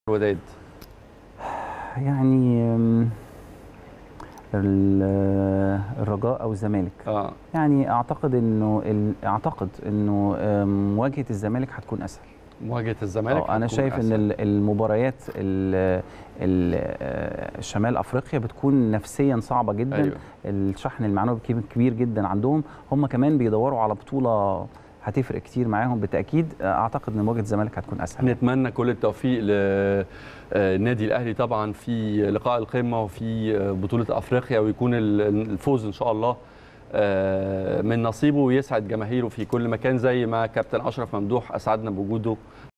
الوداد يعني أم، ال- الرجاء او الزمالك اه يعني اعتقد انه ال- اعتقد انه أم، مواجهه الزمالك هتكون اسهل مواجهه الزمالك آه، انا هتكون شايف ان أسهل. ال- المباريات ال- ال- آه، شمال افريقيا بتكون نفسيا صعبه جدا ايوه الشحن المعنوي كبير- كبير جدا عندهم هم كمان بيدوروا على بطوله هتفرق كتير معاهم بالتاكيد اعتقد ان مواجهه الزمالك هتكون اسهل نتمنى كل التوفيق للنادي الاهلي طبعا في لقاء القمه وفي بطوله افريقيا ويكون ال- الفوز ان شاء الله آه، من نصيبه ويسعد جماهيره في كل مكان زي ما كابتن اشرف ممدوح اسعدنا بوجوده